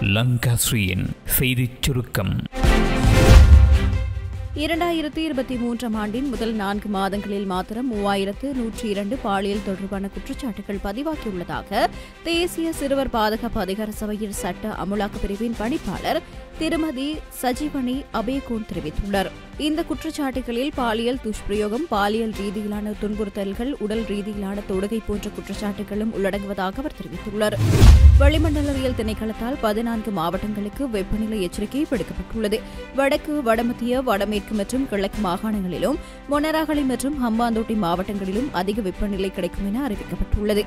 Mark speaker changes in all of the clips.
Speaker 1: லங்காஸ்ரீயின் செய்திச் சுருக்கம்
Speaker 2: இரண்டாயிரத்தி இருபத்தி மூன்றாம் ஆண்டின் முதல் நான்கு மாதங்களில் மாத்திரம் மூவாயிரத்து நூற்றி இரண்டு பாலியல் தொடர்பான குற்றச்சாட்டுகள் பதிவாகியுள்ளதாக தேசிய சிறுவர் பாதுகாப்பு அதிகார சபையின் சட்ட அமலாக்க பிரிவின் பணிப்பாளர் திருமதி சஜீவனி அபயகோன் தெரிவித்துள்ளார் இந்த குற்றச்சாட்டுகளில் பாலியல் துஷ்பிரயோகம் பாலியல் ரீதியிலான துன்புறுத்தல்கள் உடல் ரீதியிலான தொடுகை போன்ற குற்றச்சாட்டுகளும் உள்ளடங்குவதாக அவர் தெரிவித்துள்ளார் வளிமண்டலவியல் திணைக்களத்தால் பதினான்கு மாவட்டங்களுக்கு வெப்பநிலை எச்சரிக்கை விடுக்கப்பட்டுள்ளது வடக்கு வடமத்திய வடமேற்கு மற்றும் கிழக்கு மாகாணங்களிலும் மொனராகலை மற்றும் ஹம்பாந்தோட்டை மாவட்டங்களிலும் அதிக வெப்பநிலை கிடைக்கும் என அறிவிக்கப்பட்டுள்ளது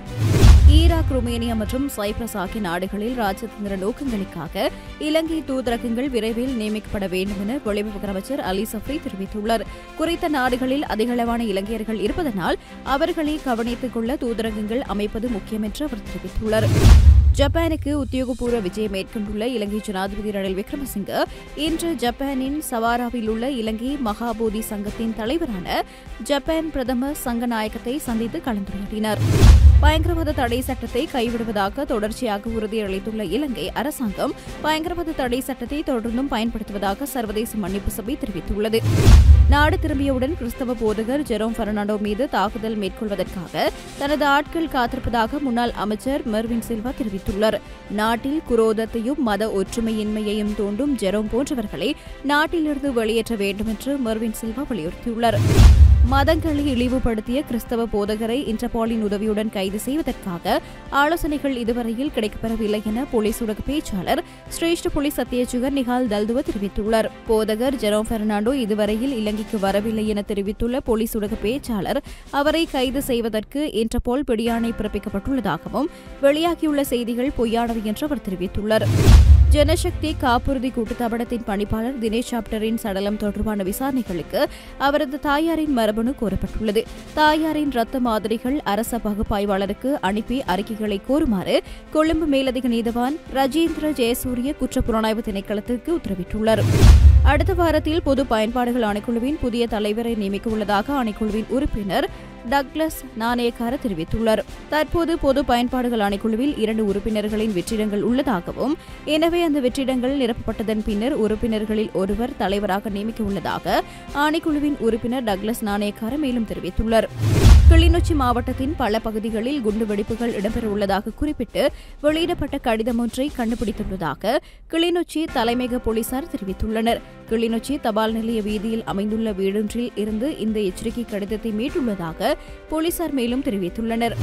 Speaker 2: ஈராக் ருமேனியா மற்றும் சைப்ரஸ் ஆகிய நாடுகளில் ராஜதந்திர நோக்கங்களுக்காக இலங்கை தூதரகங்கள் விரைவில் நியமிக்கப்பட வேண்டும் என வெளிவிவகார அமைச்சர் அலி சஃப்ரி தெரிவித்துள்ளார் குறித்த நாடுகளில் அதிகளவான இலங்கையர்கள் இருப்பதனால் அவர்களை கவனித்துக் கொள்ள தூதரகங்கள் அமைப்பது முக்கியம் என்று அவர் தெரிவித்துள்ளார் ஜப்பானுக்கு உத்தியோகபூர்வ விஜயம் மேற்கொண்டுள்ள இலங்கை ஜனாதிபதி ரணில் விக்ரமசிங்க இன்று ஜப்பானின் சவாராவில் உள்ள இலங்கை மகாபோதி சங்கத்தின் தலைவரான ஜப்பான் பிரதமர் சங்கநாயகத்தை சந்தித்து கலந்துரையாடினார் பயங்கரவாத தடை சட்டத்தை கைவிடுவதாக தொடர்ச்சியாக உறுதியளித்துள்ள இலங்கை அரசாங்கம் பயங்கரவாத தடை சட்டத்தை தொடர்ந்தும் பயன்படுத்துவதாக சர்வதேச மன்னிப்பு சபை தெரிவித்துள்ளது நாடு திரும்பியவுடன் கிறிஸ்தவ போதகர் ஜெரோம் பெர்னாண்டோ மீது தாக்குதல் மேற்கொள்வதற்காக தனது ஆட்கள் காத்திருப்பதாக முன்னாள் அமைச்சர் மெர்வின் சில்வா தெரிவித்துள்ளார் நாட்டில் குரோதத்தையும் மத ஒற்றுமையின்மையையும் தூண்டும் ஜெரோம் போன்றவர்களை நாட்டிலிருந்து வெளியேற்ற வேண்டும் என்று மெர்வின் சில்வா வலியுறுத்தியுள்ளார் மதங்களை இழிவுபடுத்திய கிறிஸ்தவ போதகரை இன்டர்பாலின் உதவியுடன் கைது செய்வதற்காக ஆலோசனைகள் இதுவரையில் கிடைக்கப்பெறவில்லை என போலீஸ் ஊடக பேச்சாளர் சிரேஷ்ட போலீஸ் அத்தியட்சகர் நிகால் தல்துவ தெரிவித்துள்ளார் போதகர் ஜெரோம் பெர்னாண்டோ இதுவரையில் இலங்கைக்கு வரவில்லை என தெரிவித்துள்ள போலீஸ் ஊடக பேச்சாளர் அவரை கைது செய்வதற்கு இன்டர்போல் பிடியாணை பிறப்பிக்கப்பட்டுள்ளதாகவும் வெளியாகியுள்ள செய்திகள் பொய்யானவை என்று அவர் தெரிவித்துள்ளார் ஜனசக்தி காப்புறுதி கூட்டுத்தாபனத்தின் பணிப்பாளர் தினேஷ் சாப்டரின் சடலம் தொடர்பான விசாரணைகளுக்கு அவரது தாயாரின் மரபணு கோரப்பட்டுள்ளது தாயாரின் ரத்த மாதிரிகள் அரச பகுப்பாய்வாளருக்கு அனுப்பி அறிக்கைகளை கோருமாறு கொழும்பு மேலதிக நீதவான் ரஜேந்திர ஜெயசூரிய குற்றப்புலனாய்வு திணைக்களத்திற்கு உத்தரவிட்டுள்ளார் அடுத்த வாரத்தில் பொது பயன்பாடுகள் ஆணைக்குழுவின் புதிய தலைவரை நியமிக்க உள்ளதாக ஆணைக்குழுவின் உறுப்பினர் டக்ளஸ் நாணயக்கார தெரிவித்துள்ளார் தற்போது பொது பயன்பாடுகள் ஆணைக்குழுவில் இரண்டு உறுப்பினர்களின் வெற்றிடங்கள் உள்ளதாகவும் எனவே அந்த வெற்றிடங்கள் நிரப்பப்பட்டதன் பின்னர் உறுப்பினர்களில் ஒருவர் தலைவராக நியமிக்க உள்ளதாக ஆணைக்குழுவின் உறுப்பினர் டக்ளஸ் நாணயக்கார மேலும் தெரிவித்துள்ளார் கிளிநொச்சி மாவட்டத்தின் பல பகுதிகளில் குண்டுவெடிப்புகள் இடம்பெறவுள்ளதாக குறிப்பிட்டு வெளியிடப்பட்ட கடிதம் ஒன்றை கண்டுபிடித்துள்ளதாக கிளிநொச்சி தலைமையக போலீசார் தெரிவித்துள்ளனர் கிளிநொச்சி தபால் நிலைய வீதியில் அமைந்துள்ள வீடொன்றில் இருந்து இந்த எச்சரிக்கை கடிதத்தை மீட்டுள்ளதாக போலீசார் மேலும் தெரிவித்துள்ளனர்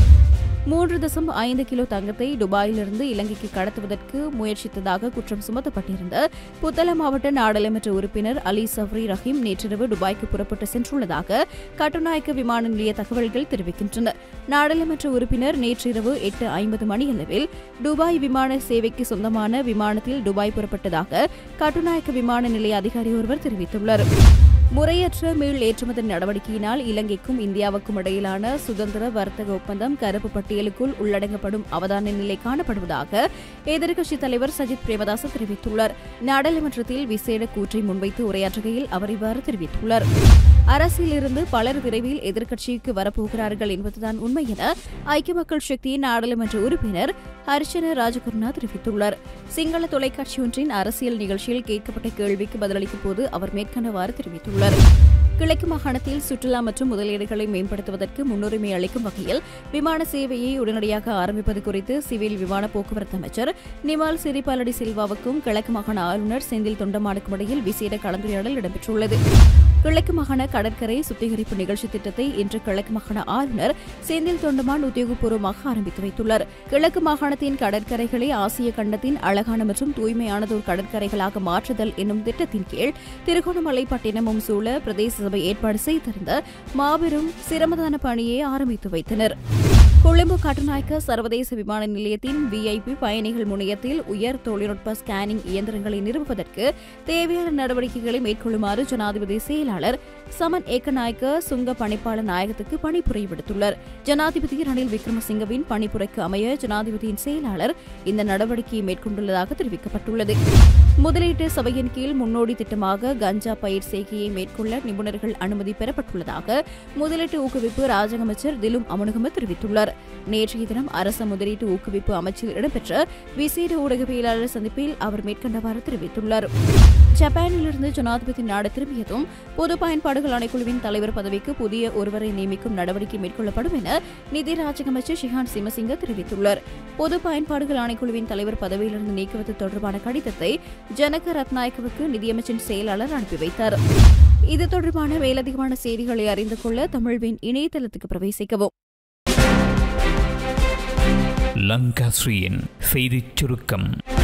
Speaker 2: மூன்று தசம் ஐந்து கிலோ தங்கத்தை துபாயிலிருந்து இலங்கைக்கு கடத்துவதற்கு முயற்சித்ததாக குற்றம் சுமத்தப்பட்டிருந்த புத்தள மாவட்ட நாடாளுமன்ற உறுப்பினர் அலி சஃப்ரி ரஹீம் நேற்றிரவு துபாய்க்கு புறப்பட்டு சென்றுள்ளதாக கட்டுநாயக்க விமான நிலைய தகவல்கள் தெரிவிக்கின்றன நாடாளுமன்ற உறுப்பினர் நேற்றிரவு எட்டு ஐம்பது மணியளவில் துபாய் விமான சேவைக்கு சொந்தமான விமானத்தில் துபாய் புறப்பட்டதாக கட்டுநாயக்க விமான நிலைய அதிகாரி ஒருவர் தெரிவித்துள்ளார் முறையற்ற மீள் ஏற்றுமதி நடவடிக்கையினால் இலங்கைக்கும் இந்தியாவுக்கும் இடையிலான சுதந்திர வர்த்தக ஒப்பந்தம் கருப்பு பட்டியலுக்குள் உள்ளடங்கப்படும் அவதான நிலை காணப்படுவதாக எதிர்க்கட்சித் தலைவர் சஜித் பிரேமதாச தெரிவித்துள்ளார் நாடாளுமன்றத்தில் விசேட கூற்றை முன்வைத்து உரையாற்றுகையில் அவர் இவ்வாறு தெரிவித்துள்ளார் அரசியலிருந்து பலர் விரைவில் எதிர்க்கட்சிக்கு வரப்போகிறார்கள் என்பதுதான் உண்மை என ஐக்கிய மக்கள் சக்தியின் நாடாளுமன்ற உறுப்பினர் ஹர்ஷன ராஜகுருணா தெரிவித்துள்ளார் சிங்கள தொலைக்காட்சி ஒன்றின் அரசியல் நிகழ்ச்சியில் கேட்கப்பட்ட கேள்விக்கு பதிலளிக்கும் போது அவர் மேற்கண்டவாறு தெரிவித்துள்ளார் கிழக்கு மாகாணத்தில் சுற்றுலா மற்றும் முதலீடுகளை மேம்படுத்துவதற்கு முன்னுரிமை அளிக்கும் வகையில் விமான சேவையை உடனடியாக ஆரம்பிப்பது குறித்து சிவில் விமான போக்குவரத்து அமைச்சர் நிமால் சிறிபாலடி சில்வாவுக்கும் கிழக்கு மாகாண ஆளுநர் செந்தில் தொண்டமானுக்கும் இடையில் விசேட கலந்துரையாடல் இடம்பெற்றுள்ளது கிழக்கு மாகாண கடற்கரை சுத்திகரிப்பு நிகழ்ச்சி திட்டத்தை இன்று கிழக்கு மாகாண ஆளுநர் செந்தில் தொண்டமான் உத்தியோகபூர்வமாக ஆரம்பித்து வைத்துள்ளார் கிழக்கு மாகாணத்தின் கடற்கரைகளை ஆசிய கண்டத்தின் அழகான மற்றும் தூய்மையானதோர் கடற்கரைகளாக மாற்றுதல் என்னும் திட்டத்தின் கீழ் திருகோணமலை பட்டினமும் சூழ பிரதேச சபை ஏற்பாடு செய்திருந்த மாபெரும் சிரமதான பணியை ஆரம்பித்து வைத்தனர் கொழும்பு கட்டுநாயக்க சர்வதேச விமான நிலையத்தின் விஐபி பயணிகள் முனையத்தில் உயர் தொழில்நுட்ப ஸ்கேனிங் இயந்திரங்களை நிறுவுவதற்கு தேவையான நடவடிக்கைகளை மேற்கொள்ளுமாறு ஜனாதிபதி செயலாளர் சமன் ஏக்கநாயக்க சுங்க பணிப்பாளர் நாயகத்துக்கு பணிப்புரை விடுத்துள்ளார் ஜனாதிபதி ரணில் விக்ரமசிங்கவின் பணிப்புரைக்கு அமைய ஜனாதிபதியின் செயலாளர் இந்த நடவடிக்கையை மேற்கொண்டுள்ளதாக தெரிவிக்கப்பட்டுள்ளது முதலீட்டு சபையின் கீழ் முன்னோடி திட்டமாக கஞ்சா பயிர் செய்கையை மேற்கொள்ள நிபுணர்கள் அனுமதி பெறப்பட்டுள்ளதாக முதலீட்டு ஊக்குவிப்பு ராஜக அமைச்சர் திலும் அமனுகம தெரிவித்துள்ளார் நேற்றைய தினம் அரச முதலீட்டு ஊக்குவிப்பு அமைச்சில் இடம்பெற்ற விசேட ஊடகவியலாளர் சந்திப்பில் அவர் மேற்கண்டவாறு தெரிவித்துள்ளார் ஜப்பானிலிருந்து ஜனாதிபதி நாடு திரும்பியதும் பொது பயன்பாடுகள் ஆணைக்குழுவின் தலைவர் பதவிக்கு புதிய ஒருவரை நியமிக்கும் நடவடிக்கை மேற்கொள்ளப்படும் என நிதி ராஜக அமைச்சர் ஷிஹான் சிமசிங்க தெரிவித்துள்ளார் பொது பயன்பாடுகள் ஆணைக்குழுவின் தலைவர் பதவியிலிருந்து நீக்குவது தொடர்பான கடிதத்தை ஜனக ரத்நாயக்கவுக்கு நிதியமைச்சின் செயலாளர் அனுப்பி வைத்தார் இது தொடர்பான மேலதிகமான செய்திகளை அறிந்து கொள்ள தமிழ்வின் இணையதளத்துக்கு பிரவேசிக்கவும்
Speaker 1: லங்காஸ்ரீயின் செய்திச் சுருக்கம்